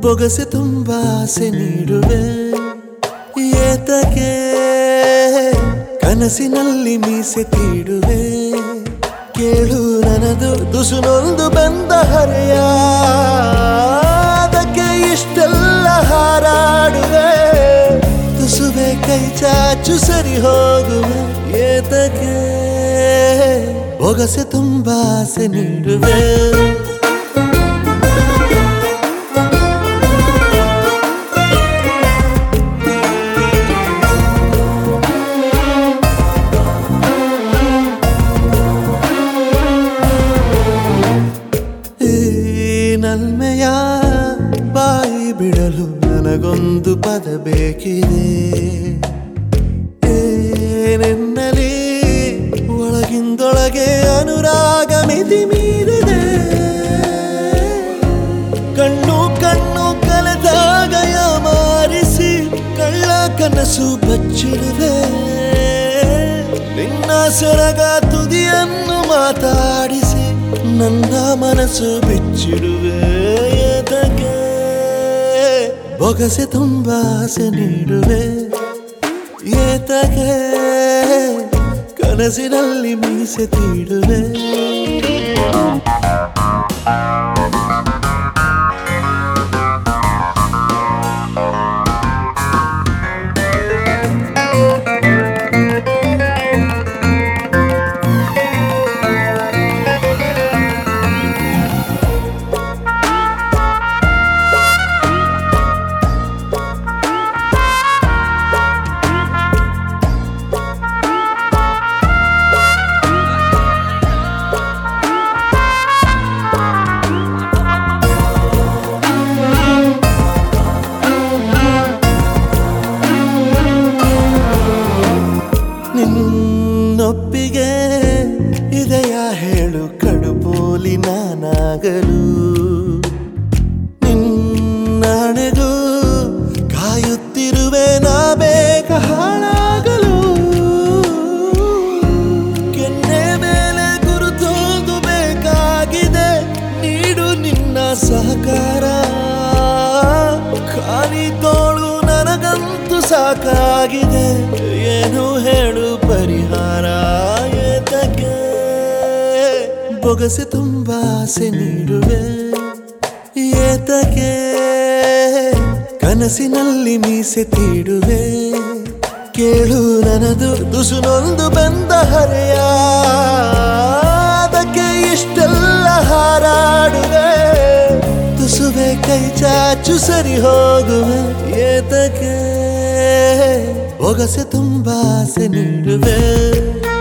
ಬೊಗಸೆ ತುಂಬ ಆಸೆ ನೀಡುವೆ ಏತಕ್ಕೆ ಕನಸಿನಲ್ಲಿ ಮೀಸೆ ತೀಡುವೆ ಕೇಳು ನನದು ತುಸುನೊಂದು ಬಂದ ಹರೆಯ ಅದಕ್ಕೆ ಇಷ್ಟೆಲ್ಲ ಹಾರಾಡುವೆ ತುಸುವೆ ಕೈ ಚಾಚು ಸರಿ ಹೋಗುವೆ ಏತಕ್ಕೆ ಬೊಗಸೆ ತುಂಬ ಆಸೆ ನೀಡುವೆ ಈ ನಲ್ಮೆಯ ಬಾಯಿ ಬಿಡಲು ನನಗೊಂದು ಪದ ಬೇಕಿದೆ ಏನೆನ್ನಲಿ ಒಳಗಿಂದೊಳಗೆ ಅನುರಾಗ ಮಿತಿ ಮೀರಿದೆ ಕಣ್ಣು ಕಣ್ಣು ಕಲೆದಾಗ ಮಾರಿಸಿ ಕಳ್ಳ ಕನಸು ಬಚ್ಚಿಡುವೆ ನಿನ್ನ ಸೆರಗ ತುದಿಯನ್ನು ಮಾತಾಡಿಸಿ ನನ್ನ ಮನಸ್ಸು ಬಿಚ್ಚಿಡುವೆ ಎದಕ್ಕೆ ಬೊಗಸೆ ತುಂಬ ಆಸೆ ನೀಡುವೆ ಏತಕ್ಕೆ ಕನಸಿನಲ್ಲಿ ಮೀಸೆ ತೀಡುವೆ ನಿನ್ನೊಪ್ಪಿಗೆ ಇದೆಯ ಹೇಳು ಕಡುಪೋಲಿ ನಾನಾಗಲು ನಿನ್ನಣೆಗೂ ಕಾಯುತ್ತಿರುವೆ ನಾ ಬೇಗ ಹಾಳಾಗಲು ಕೆನ್ನೆ ಮೇಲೆ ಗುರುತೋದು ಬೇಕಾಗಿದೆ ನೀಡು ನಿನ್ನ ಸಹಕಾರ ಖಾಲಿ ತೋಳು ನನಗಂತೂ ಸಾಕಾಗಿದೆ ಏನು ಹೇಳು ಪರಿಹಾರ ಏತಕ್ಕೆ ಬೊಗಸೆ ತುಂಬ ಆಸೆ ನೀಡುವೆ ಏತಕ್ಕೆ ಕನಸಿನಲ್ಲಿ ಮೀಸೆ ತೀಡುವೆ ಕೇಳು ನನದು ತುಸುನೊಂದು ಬಂದ ಹರೆಯ ಅದಕ್ಕೆ ಇಷ್ಟೆಲ್ಲ ಹಾರಾಡುವೆ ತುಸುವೆ ಕೈ ಚಾಚು ಸರಿ ಹೋಗುವೆ ಏತಕ್ಕೆ ಬೊಗಸೆ ತುಂಬ ಆಸೆ ನೀಡುವೆ